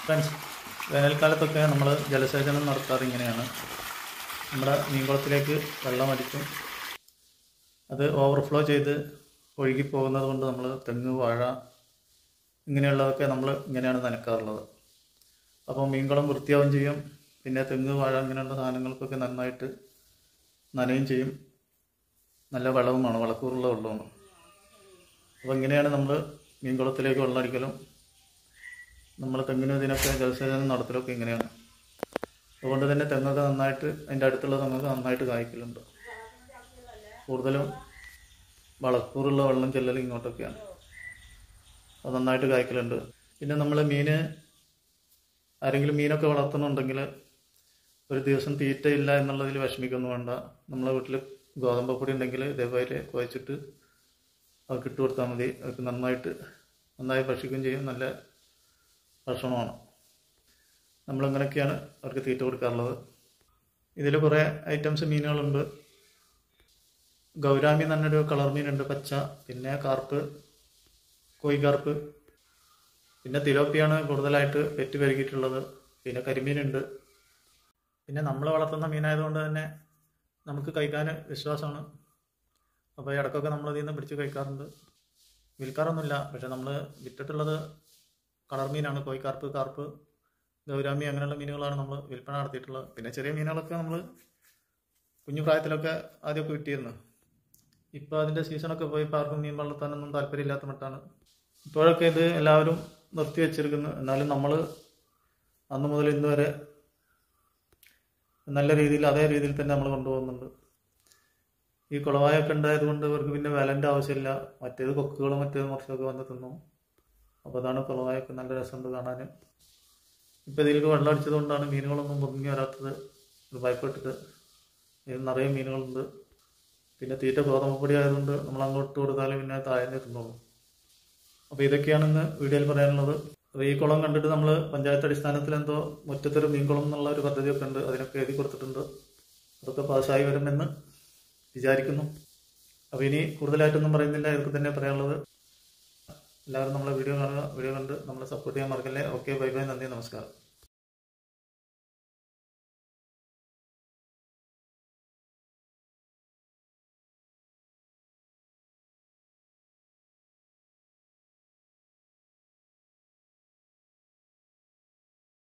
friends വേനൽക്കാലത്തൊക്കെ നമ്മൾ ജലസേചനം നടത്താറ് ഇങ്ങനെയാണ് നമ്മുടെ മീൻകുളത്തിലേക്ക് വെള്ളം അടിക്കും അത് ഓവർഫ്ലോ ചെയ്ത് ഒഴുകി പോകുന്നത് കൊണ്ട് നമ്മൾ തെങ്ങ് വാഴ ഇങ്ങനെയുള്ളതൊക്കെ നമ്മൾ ഇങ്ങനെയാണ് നനക്കാറുള്ളത് അപ്പോൾ മീൻകുളം വൃത്തിയാവുകയും ചെയ്യും പിന്നെ തെങ്ങ് വാഴ ഇങ്ങനെയുള്ള സാധനങ്ങൾക്കൊക്കെ നന്നായിട്ട് നനയും ചെയ്യും നല്ല വെള്ളവുമാണ് വളക്കൂറുള്ള വെള്ളമാണ് അപ്പോൾ ഇങ്ങനെയാണ് നമ്മൾ മീൻകുളത്തിലേക്ക് വെള്ളം അടിക്കലും നമ്മൾ തെങ്ങിനും ഇതിനൊക്കെ ജലസേചനം നടത്തലൊക്കെ ഇങ്ങനെയാണ് അതുകൊണ്ട് തന്നെ തെങ്ങൊക്കെ നന്നായിട്ട് അതിൻ്റെ അടുത്തുള്ള തെങ്ങൊക്കെ നന്നായിട്ട് കായ്ക്കലുണ്ട് കൂടുതലും വളക്കൂറുള്ള വെള്ളം ചെല്ലൽ ഇങ്ങോട്ടൊക്കെയാണ് അത് നന്നായിട്ട് കായ്ക്കലുണ്ട് പിന്നെ നമ്മൾ മീന് ആരെങ്കിലും മീനൊക്കെ വളർത്തുന്നുണ്ടെങ്കിൽ ഒരു ദിവസം തീറ്റയില്ല എന്നുള്ളതിൽ വിഷമിക്കൊന്നും വേണ്ട നമ്മളെ വീട്ടിൽ ഗോതമ്പ് പൊടി ഉണ്ടെങ്കിൽ ഇതേപോലെ കുഴച്ചിട്ട് അവർക്ക് ഇട്ട് കൊടുത്താൽ മതി അവർക്ക് നന്നായിട്ട് നന്നായി ഭക്ഷിക്കുകയും ചെയ്യും നല്ല ഭക്ഷണമാണ് നമ്മളിങ്ങനെയൊക്കെയാണ് അവർക്ക് തീറ്റ കൊടുക്കാറുള്ളത് ഇതിൽ കുറേ ഐറ്റംസ് മീനുകളുണ്ട് ഗൗരാമി എന്ന് പറഞ്ഞൊരു കളർ മീനുണ്ട് പച്ച പിന്നെ കാർപ്പ് കോയിക്കാർപ്പ് പിന്നെ തിലോപ്പിയാണ് കൂടുതലായിട്ട് പെറ്റ് പെരുകിയിട്ടുള്ളത് പിന്നെ കരിമീനുണ്ട് പിന്നെ നമ്മൾ വളർത്തുന്ന മീനായതുകൊണ്ട് തന്നെ നമുക്ക് കഴിക്കാൻ വിശ്വാസമാണ് അപ്പോൾ ഇടയ്ക്കൊക്കെ നമ്മൾ അതിൽ നിന്ന് പിടിച്ച് കഴിക്കാറുണ്ട് വിൽക്കാറൊന്നുമില്ല പക്ഷെ നമ്മൾ വിറ്റിട്ടുള്ളത് കളർ മീനാണ് കോയിക്കാർപ്പ് കാർപ്പ് ഗൗരാമി അങ്ങനെയുള്ള മീനുകളാണ് നമ്മൾ വിൽപ്പന നടത്തിയിട്ടുള്ളത് പിന്നെ ചെറിയ മീനുകളൊക്കെ നമ്മൾ കുഞ്ഞു പ്രായത്തിലൊക്കെ ആദ്യമൊക്കെ വിറ്റിരുന്നു ഇപ്പോൾ അതിൻ്റെ സീസണൊക്കെ പോയി ഇപ്പോൾ ആർക്കും മീൻ വളർത്താനൊന്നും താല്പര്യമില്ലാത്ത മട്ടാണ് ഇപ്പോഴൊക്കെ ഇത് എല്ലാവരും നിർത്തി വെച്ചിരിക്കുന്നു എന്നാലും നമ്മൾ അന്ന് മുതൽ ഇന്ന് വരെ നല്ല രീതിയിൽ അതേ രീതിയിൽ തന്നെ നമ്മൾ കൊണ്ടുപോകുന്നുണ്ട് ഈ കുളവായൊക്കെ ഉണ്ടായതുകൊണ്ട് ഇവർക്ക് പിന്നെ വിലൻ്റെ ആവശ്യമില്ല മറ്റേത് കൊക്കുകളും മറ്റേത് മറിച്ചൊക്കെ വന്ന് തിന്നും അപ്പോൾ അതാണ് കുളവായൊക്കെ നല്ല രസമുണ്ട് കാണാൻ ഇപ്പോൾ ഇതിലേക്ക് വെള്ളം അടിച്ചത് കൊണ്ടാണ് മീനുകളൊന്നും പൊങ്ങി വരാത്തത് ഒരു ഭയപ്പെട്ടിട്ട് ഇതിൽ നിറയെ മീനുകളുണ്ട് പിന്നെ തീറ്റ ഗോതമ്പ് പൊടി ആയതുകൊണ്ട് നമ്മൾ അങ്ങോട്ട് കൊടുത്താൽ പിന്നെ താഴ്ന്നു തിന്നോളൂ അപ്പോൾ ഇതൊക്കെയാണ് ഇന്ന് വീഡിയോയിൽ പറയാനുള്ളത് അപ്പോൾ ഈ കുളം കണ്ടിട്ട് നമ്മൾ പഞ്ചായത്ത് അടിസ്ഥാനത്തിൽ എന്തോ മുറ്റത്തൊരു മീൻകുളം എന്നുള്ള ഒരു പദ്ധതിയൊക്കെ ഉണ്ട് അതിനൊക്കെ എഴുതി കൊടുത്തിട്ടുണ്ട് അതൊക്കെ പാസ്സായി വരുമെന്ന് വിചാരിക്കുന്നു അപ്പോൾ ഇനി കൂടുതലായിട്ടൊന്നും പറയുന്നില്ല ഇതൊക്കെ തന്നെ പറയാനുള്ളത് എല്ലാവരും നമ്മളെ വീഡിയോ കാണുക വീഡിയോ കണ്ട് നമ്മളെ സപ്പോർട്ട് ചെയ്യാൻ മറക്കല്ലേ ഓക്കെ ബൈ ബൈ നന്ദി നമസ്കാരം